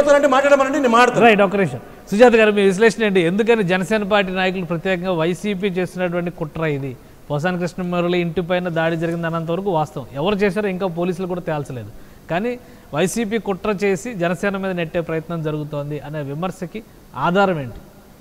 మాట్లాడతానంటే మాట్లాడమనండి నేను మాట్లాడతాను రైట్ ఒక నిమిషం సుజాత గారు మీ విశ్లేషణ ఏంటి ఎందుకని జనసేన పార్టీ నాయకులు ప్రత్యేకంగా వైసీపీ చేస్తున్నటువంటి కుట్ర ఇది పోసాని కృష్ణమురళి ఇంటి పైన దాడి జరిగింది అన్నంత వరకు వాస్తవం ఎవరు చేశారో ఇంకా పోలీసులు కూడా తేల్చలేదు కానీ వైసీపీ కుట్ర చేసి జనసేన మీద నెట్టే ప్రయత్నం జరుగుతోంది అనే విమర్శకి ఆధారం ఏంటి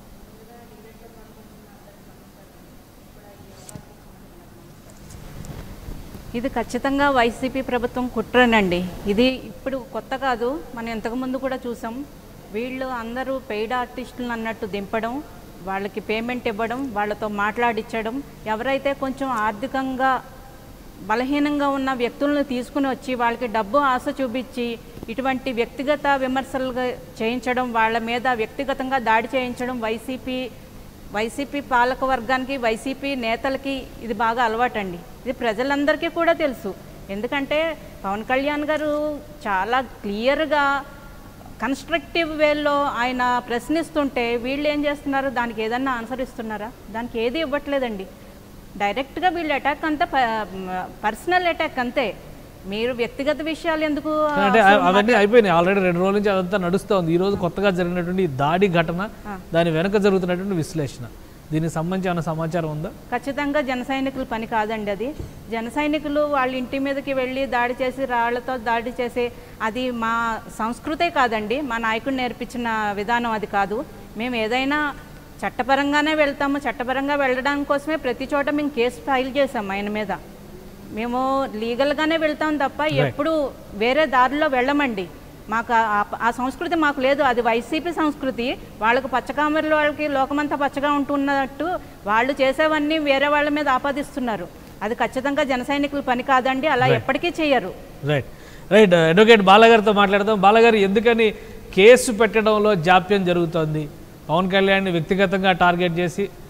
ఇది ఖచ్చితంగా వైసీపీ ప్రభుత్వం కుట్రనండి ఇది ఇప్పుడు కొత్త కాదు మనం ఇంతకుముందు కూడా చూసాం వీళ్ళు అందరూ పెయిడ్ ఆర్టిస్టులు అన్నట్టు దింపడం వాళ్ళకి పేమెంట్ ఇవ్వడం వాళ్ళతో మాట్లాడించడం ఎవరైతే కొంచెం ఆర్థికంగా బలహీనంగా ఉన్న వ్యక్తులను తీసుకుని వచ్చి వాళ్ళకి డబ్బు ఆశ చూపించి ఇటువంటి వ్యక్తిగత విమర్శలుగా చేయించడం వాళ్ళ మీద వ్యక్తిగతంగా దాడి చేయించడం వైసీపీ వైసీపీ పాలక వర్గానికి వైసీపీ నేతలకి ఇది బాగా అలవాటండి ఇది ప్రజలందరికీ కూడా తెలుసు ఎందుకంటే పవన్ కళ్యాణ్ గారు చాలా క్లియర్గా కన్స్ట్రక్టివ్ వేలో ఆయన ప్రశ్నిస్తుంటే వీళ్ళు ఏం చేస్తున్నారు దానికి ఏదన్నా ఆన్సర్ ఇస్తున్నారా దానికి ఏది ఇవ్వట్లేదండి డైరెక్ట్గా వీళ్ళు అటాక్ అంతా పర్సనల్ అటాక్ అంతే మీరు వ్యక్తిగత విషయాలు ఎందుకు అంటే అ- అవన్నీ అయిపోయినాయి ఆల్రెడీ రెండు రోజుల నుంచి అదంతా నడుస్తూ ఉంది ఈ రోజు కొత్తగా జరిగినటువంటి ఈ దాడి ఘటన దాని వెనక జరుగుతున్నటువంటి విశ్లేషణ దీనికి సంబంధించి ఏమైనా సమాచారం ఉందా ఖచ్చితంగా జన సైనికుల పని కాదండి అది జన సైనికులు వాళ్ళ ఇంటి మీదకి వెళ్ళి దాడి చేసి రాళ్లతో దాడి చేసి అది మా సంస్కృతే కాదండి మా నాయకుడు నేర్పించిన విధానం అది కాదు మేము ఏదైనా చట్టపరంగానే వెళ్తాము చట్టపరంగా వెళ్ళడానికి కోసమే ప్రతి చోట మేము కేసు ఫైల్ చేసాం ఆయన మీద మేము లీగల్గానే వెళ్తాం తప్ప ఎప్పుడు వేరే దారిలో వెళ్ళమండి మాకు ఆ- ఆ సంస్కృతి మాకు లేదు అది వైసీపీ సంస్కృతి వాళ్ళకు పచ్చకామర్ల వాళ్ళకి లోకమంతా పచ్చగా ఉంటున్నట్టు వాళ్ళు చేసేవన్నీ వేరే వాళ్ళ మీద ఆపాదిస్తున్నారు అది ఖచ్చితంగా జన సైనికుల పని కాదండి అలా ఎప్పటికీ చేయరు రైట్ రైట్ అడ్వకేట్ బాలగారితో మాట్లాడదాం బాలగారు ఎందుకని కేసు పెట్టడంలో జాప్యం జరుగుతోంది పవన్ కళ్యాణ్ని వ్యక్తిగతంగా టార్గెట్ చేసి